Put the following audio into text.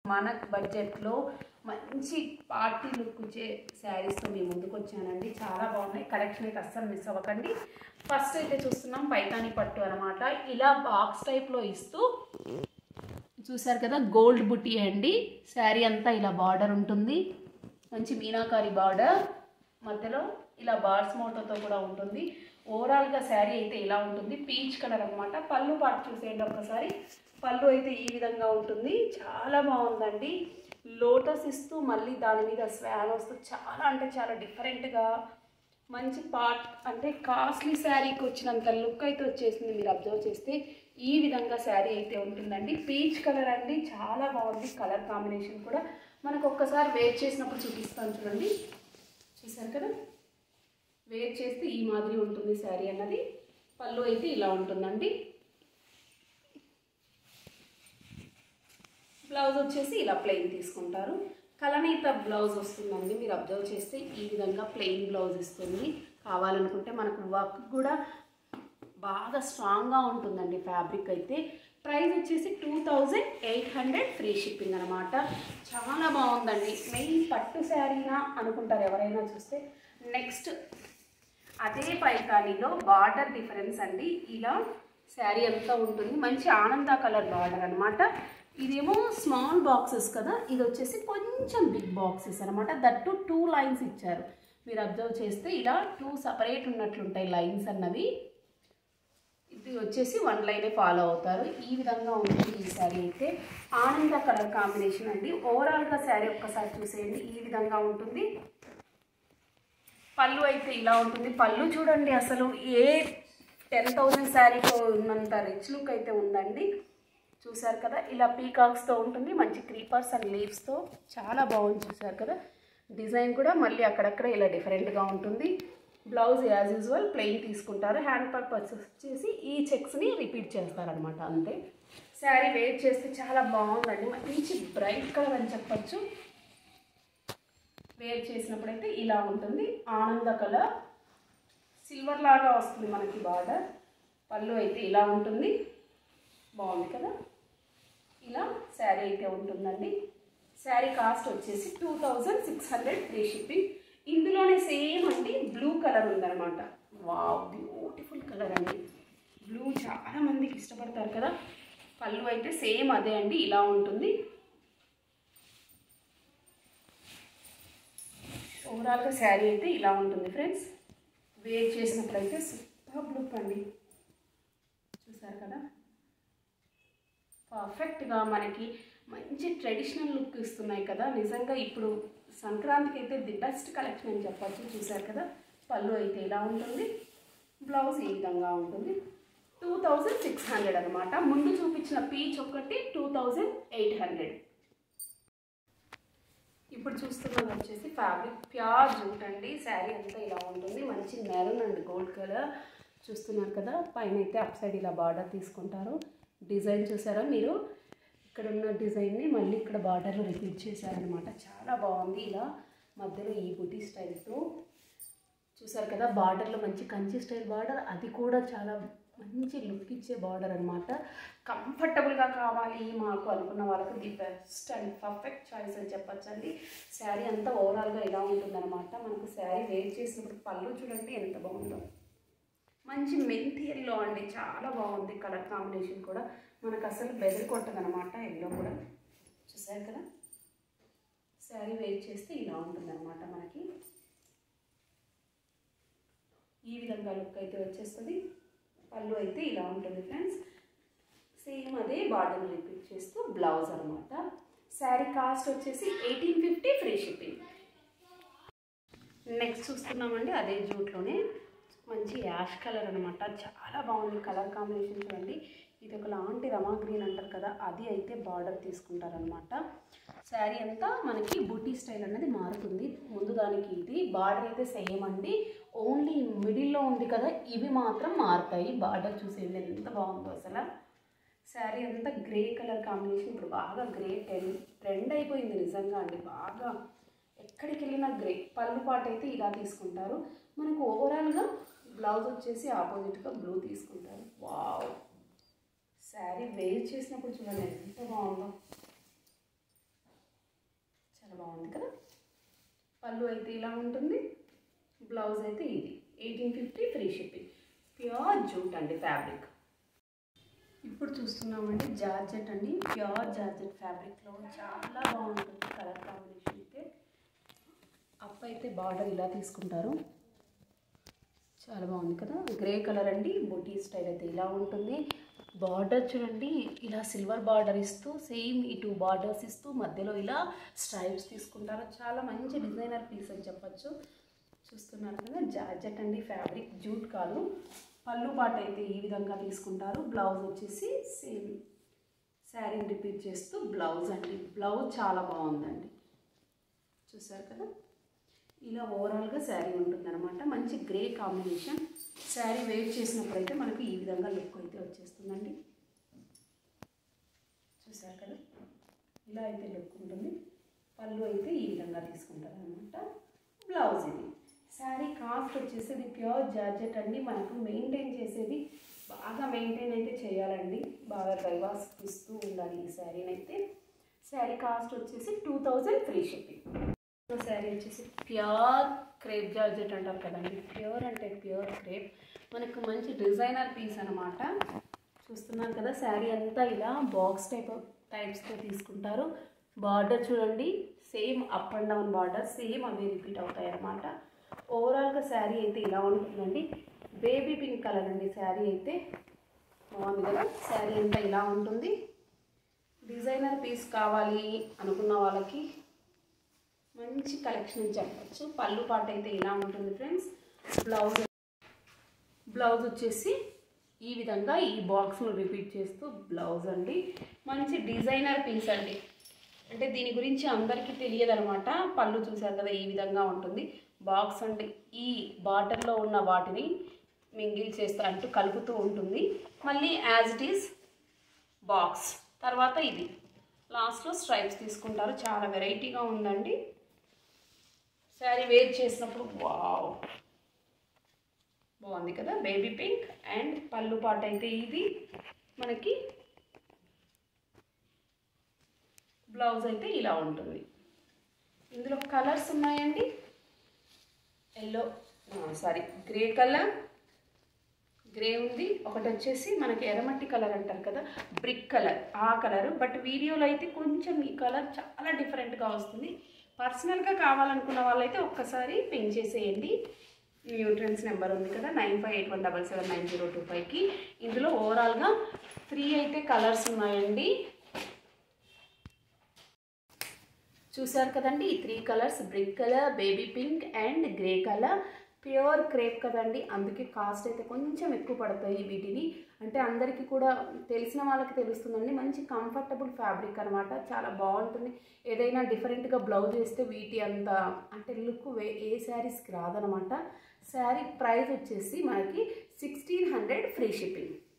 మన బడ్జెట్లో మంచి పార్టీ లుక్ వచ్చే శారీస్తో మీ ముందుకు వచ్చానండి చాలా బాగున్నాయి కలెక్షన్ అయితే అస్సలు మిస్ అవ్వకండి ఫస్ట్ అయితే చూస్తున్నాం పైతాని పట్టు అనమాట ఇలా బాక్స్ టైప్లో ఇస్తూ చూసారు కదా గోల్డ్ బుట్టి అండి శారీ అంతా ఇలా బార్డర్ ఉంటుంది మంచి మీనాకారి బార్డర్ మధ్యలో ఇలా బార్స్ మోటోతో కూడా ఉంటుంది ఓవరాల్గా శారీ అయితే ఇలా ఉంటుంది పీచ్ కలర్ అనమాట పళ్ళు పాటు చూసేయండి ఒక్కసారి పళ్ళు అయితే ఈ విధంగా ఉంటుంది చాలా బాగుందండి లోటస్ ఇస్తూ మళ్ళీ దాని మీద స్వాన్ వస్తూ చాలా అంటే చాలా డిఫరెంట్గా మంచి పార్ట్ అంటే కాస్ట్లీ శారీకి వచ్చినంత లుక్ అయితే వచ్చేసింది మీరు అబ్జర్వ్ చేస్తే ఈ విధంగా శారీ అయితే ఉంటుందండి పీచ్ కలర్ అండి చాలా బాగుంది కలర్ కాంబినేషన్ కూడా మనకు ఒక్కసారి వేర్ చేసినప్పుడు చూపిస్తాను చూడండి చూసారు కదా వేర్ చేస్తే ఈ మాదిరి ఉంటుంది శారీ అన్నది పళ్ళు అయితే ఇలా ఉంటుందండి బ్లౌజ్ వచ్చేసి ఇలా ప్లెయిన్ తీసుకుంటారు కలనీత బ్లౌజ్ వస్తుందండి మీరు అబ్జర్వ్ చేస్తే ఈ విధంగా ప్లెయిన్ బ్లౌజ్ ఇస్తుంది కావాలనుకుంటే మనకు వర్క్ కూడా బాగా స్ట్రాంగ్గా ఉంటుందండి ఫ్యాబ్రిక్ అయితే ప్రైస్ వచ్చేసి two thousand eight hundred free shipping అనమాట చాలా బాగుందండి మెయిన్ పట్టు శారీనా అనుకుంటారు ఎవరైనా చూస్తే నెక్స్ట్ అదే పైతానీలో బార్డర్ డిఫరెన్స్ అండి ఇలా శారీ అంతా ఉంటుంది మంచి ఆనంద కలర్ బార్డర్ అనమాట ఇదేమో స్మాల్ బాక్సెస్ కదా ఇది వచ్చేసి కొంచెం బిగ్ బాక్సెస్ అనమాట దట్టు టూ లైన్స్ ఇచ్చారు మీరు అబ్జర్వ్ చేస్తే ఇలా టూ సపరేట్ ఉన్నట్లుంటాయి లైన్స్ అన్నవి ఇది వచ్చేసి వన్ లైనే ఫాలో అవుతారు ఈ విధంగా ఉంటుంది ఈ శారీ అయితే ఆనంద కలర్ కాంబినేషన్ అండి ఓవరాల్గా శారీ ఒక్కసారి చూసేయండి ఈ విధంగా ఉంటుంది పళ్ళు అయితే ఇలా ఉంటుంది పళ్ళు చూడండి అసలు ఏ టెన్ థౌజండ్ శారీతో ఉన్నంత రిచ్ లుక్ అయితే ఉందండి చూసారు కదా ఇలా పీకాక్స్తో ఉంటుంది మంచి క్రీపర్స్ అండ్ లీవ్స్తో చాలా బాగుంది చూసారు కదా డిజైన్ కూడా మళ్ళీ అక్కడక్కడ ఇలా డిఫరెంట్గా ఉంటుంది బ్లౌజ్ యాజ్ యూజువల్ ప్లెయిన్ తీసుకుంటారు హ్యాండ్ పర్పస్ వచ్చేసి ఈ చెక్స్ని రిపీట్ చేస్తారనమాట అంతే శారీ వేర్ చేస్తే చాలా బాగుందండి మంచి బ్రైట్ కలర్ అని చెప్పచ్చు వేర్ చేసినప్పుడైతే ఇలా ఉంటుంది ఆనంద కలర్ సిల్వర్ లాగా వస్తుంది మనకి బార్డర్ పళ్ళు అయితే ఇలా ఉంటుంది బాగుంది కదా ఇలా శారీ అయితే ఉంటుందండి శారీ కాస్ట్ వచ్చేసి two thousand six hundred free shipping ఇందులోనే సేమ్ అండి బ్లూ కలర్ ఉందన్నమాట వావ్ బ్యూటిఫుల్ కలర్ అండి బ్లూ చాలా మందికి ఇష్టపడతారు కదా పళ్ళు అయితే సేమ్ అదే అండి ఇలా ఉంటుంది ఓవరాల్గా శారీ అయితే ఇలా ఉంటుంది ఫ్రెండ్స్ వేర్ చేసినప్పుడైతే సూపర్ లుక్ అండి చూసారు కదా పర్ఫెక్ట్గా మనకి మంచి ట్రెడిషనల్ లుక్ ఇస్తున్నాయి కదా నిజంగా ఇప్పుడు సంక్రాంతికి అయితే ది బెస్ట్ కలెక్షన్ అని చెప్పచ్చు చూసారు కదా పళ్ళు అయితే ఇలా ఉంటుంది బ్లౌజ్ ఈ విధంగా ఉంటుంది టూ థౌజండ్ సిక్స్ హండ్రెడ్ అనమాట ముందు చూపించిన పీచ్ ఒకటి టూ థౌజండ్ ఎయిట్ హండ్రెడ్ ఇప్పుడు చూస్తున్నది వచ్చేసి ఫ్యాబ్రిక్ ప్యూర్ జూట్ అండి శారీ అంతా ఇలా ఉంటుంది మంచి మెరూన్ అండ్ గోల్డ్ కలర్ చూస్తున్నారు కదా పైన అయితే అప్ సైడ్ ఇలా బార్డర్ తీసుకుంటారు డిజైన్ చూసారా మీరు ఇక్కడ ఉన్న డిజైన్ని మళ్ళీ ఇక్కడ బార్డర్లో రిపీట్ చేశారనమాట చాలా బాగుంది ఇలా మధ్యలో ఈ బుటీ స్టైల్తో చూసారు కదా బార్డర్లో మంచి కంచి స్టైల్ బార్డర్ అది కూడా చాలా మంచి లుక్ ఇచ్చే బార్డర్ అనమాట కంఫర్టబుల్గా కావాలి మాకు అనుకున్న వాళ్ళకి the best and perfect choice అని చెప్పొచ్చండి శారీ అంతా ఓవరాల్గా ఇలా ఉంటుందన్నమాట మనకు శారీ వేర్ చేసినప్పుడు పళ్ళు చూడండి ఎంత బాగుందో మంచి మెంతి ఎల్లో అండి చాలా బాగుంది కలర్ కాంబినేషన్ కూడా మనకు అసలు బెదిరి కొట్టదనమాట ఎల్లో కూడా చూసారు కదా శారీ వేర్ చేస్తే ఇలా ఉంటుందన్నమాట మనకి ఈ విధంగా లుక్ అయితే వచ్చేస్తుంది పళ్ళు అయితే ఇలా ఉంటుంది ఫ్రెండ్స్ సేమ్ అదే బార్డర్ రిపీట్ చేస్తూ బ్లౌజ్ అనమాట శారీ కాస్ట్ వచ్చేసి eighteen fifty free shipping next చూస్తున్నామండి అదే జూట్లోనే మంచి యాష్ కలర్ అనమాట చాలా బాగుంది కలర్ కాంబినేషన్ చూడండి ఇది ఒక లాంటి రమా గ్రీన్ అంటారు కదా అది అయితే బార్డర్ తీసుకుంటారనమాట శారీ అంతా మనకి బుటీ స్టైల్ అనేది మారుతుంది ముందు దానికి ఇది బార్డర్ అయితే సేమ్ అండి ఓన్లీ మిడిల్లో ఉంది కదా ఇవి మాత్రం మారుతాయి బార్డర్ చూసేది ఎంత బాగుందో అసలు శారీ అంతా గ్రే కలర్ కాంబినేషన్ ఇప్పుడు బాగా గ్రే టెన్ ట్రెండ్ అయిపోయింది నిజంగా అండి బాగా ఎక్కడికి వెళ్ళినా గ్రే పళ్ళు పాట అయితే ఇలా తీసుకుంటారు మనకు ఓవరాల్గా బ్లౌజ్ వచ్చేసి ఆపోజిట్గా బ్లూ తీసుకుంటారు వావ్ శారీ వేర్ చేసినప్పుడు చూడండి ఎంత బాగుందో చాలా బాగుంది కదా పళ్ళు అయితే ఇలా ఉంటుంది బ్లౌజ్ అయితే ఇది eighteen fifty free shipping pure jute అండి ఫ్యాబ్రిక్ ఇప్పుడు చూస్తున్నామండి జార్జెట్ అండి ప్యూర్ జార్జెట్ ఫ్యాబ్రిక్లో చాలా బాగుంటుంది కలర్ కాంబినేషన్ అయితే అప్ అయితే బార్డర్ ఇలా తీసుకుంటారు చాలా బాగుంది కదా గ్రే కలర్ అండి బొటీ స్టైల్ అయితే ఇలా ఉంటుంది బార్డర్ చూడండి ఇలా సిల్వర్ బార్డర్ ఇస్తూ సేమ్ ఈ టూ బార్డర్స్ ఇస్తూ మధ్యలో ఇలా స్ట్రైప్స్ తీసుకుంటారు చాలా మంచి డిజైనర్ పీస్ అని చెప్పొచ్చు చూస్తున్నారు కదా జార్జెట్ అండి ఫ్యాబ్రిక్ జూట్ కాదు పళ్ళు పాట అయితే ఈ విధంగా తీసుకుంటారు బ్లౌజ్ వచ్చేసి సేమ్ శారీని రిపీట్ చేస్తూ బ్లౌజ్ అండి బ్లౌజ్ చాలా బాగుందండి చూసారు కదా ఇలా ఓవరాల్గా శారీ ఉంటుందన్నమాట మంచి గ్రే కాంబినేషన్ శారీ వెయిట్ చేసినప్పుడు అయితే మనకు ఈ విధంగా లుక్ అయితే వచ్చేస్తుందండి చూసారు కదా ఇలా అయితే లుక్ ఉంటుంది పళ్ళు అయితే ఈ విధంగా తీసుకుంటారు అనమాట బ్లౌజ్ ఇది శారీ కాస్ట్ వచ్చేసి ఇది ప్యూర్ జార్జెట్ అండి మనకు మెయింటైన్ చేసేది బాగా మెయింటైన్ అయితే చేయాలండి బాగా డ్రైవాస్ ఇస్తూ ఉండాలి ఈ శారీని అయితే శారీ కాస్ట్ వచ్చేసి two thousand free shipping sari వచ్చేసి ప్యూర్ క్రేప్ జార్జెట్ అంటారు కదండి ప్యూర్ అంటే ప్యూర్ క్రేప్ మనకు మంచి డిజైనర్ పీస్ అనమాట చూస్తున్నారు కదా శారీ అంతా ఇలా బాక్స్ టైప్ టైప్స్తో తీసుకుంటారు బార్డర్ చూడండి same up and down border same అవి రిపీట్ అవుతాయి అన్నమాట ఓవరాల్గా శారీ అయితే ఇలా ఉంటుందండి బేబీ పింక్ కలర్ అండి శారీ అయితే బాగుంది కదా శారీ అంతా ఇలా ఉంటుంది డిజైనర్ పీస్ కావాలి అనుకున్న వాళ్ళకి మంచి కలెక్షన్ అని చెప్పచ్చు పళ్ళు పాట అయితే ఇలా ఉంటుంది ఫ్రెండ్స్ బ్లౌజ్ బ్లౌజ్ వచ్చేసి ఈ విధంగా ఈ బాక్స్ను రిపీట్ చేస్తూ బ్లౌజ్ అండి మంచి డిజైనర్ పీస్ అండి అంటే దీని గురించి అందరికీ తెలియదు అనమాట పళ్ళు చూసారు కదా ఈ విధంగా ఉంటుంది బాక్స్ అంటే ఈ బార్డర్లో ఉన్న వాటిని మింగిల్ చేస్తూ అంటూ కలుపుతూ ఉంటుంది మళ్ళీ యాజ్ ఇట్ ఈస్ బాక్స్ తర్వాత ఇది లాస్ట్లో స్ట్రైప్స్ తీసుకుంటారు చాలా వెరైటీగా ఉందండి శారీ వేర్ చేసినప్పుడు వావ్ బాగుంది కదా బేబీ పింక్ అండ్ పళ్ళు పాట అయితే ఇది మనకి బ్లౌజ్ అయితే ఇలా ఉంటుంది ఇందులో కలర్స్ ఉన్నాయండి yellow sorry grey colour grey ఉంది ఒకటి వచ్చేసి మనకి ఎర్రమట్టి కలర్ అంటారు కదా బ్రిక్ కలర్ ఆ కలర్ బట్ వీడియోలో అయితే కొంచెం ఈ కలర్ చాలా డిఫరెంట్గా వస్తుంది పర్సనల్గా కావాలనుకున్న వాళ్ళైతే ఒక్కసారి పింక్ చేసేయండి న్యూట్రన్స్ నెంబర్ ఉంది కదా nine five eight one double seven nine zero two ఫైవ్కి ఇందులో ఓవరాల్గా త్రీ అయితే కలర్స్ ఉన్నాయండి చూసారు కదండి ఈ three colours brick colour baby pink and grey colour pure crepe కదండి అందుకే కాస్ట్ అయితే కొంచెం ఎక్కువ పడతాయి వీటిని అంటే అందరికీ కూడా తెలిసిన వాళ్ళకి తెలుస్తుందండి మంచి కంఫర్టబుల్ ఫ్యాబ్రిక్ అనమాట చాలా బాగుంటుంది ఏదైనా డిఫరెంట్గా బ్లౌజ్ వేస్తే వీటి అంత అంటే లుక్ వే ఏ శారీస్కి రాదనమాట శారీ ప్రైస్ వచ్చేసి మనకి సిక్స్టీన్ హండ్రెడ్ ఫ్రీ షిప్పింగ్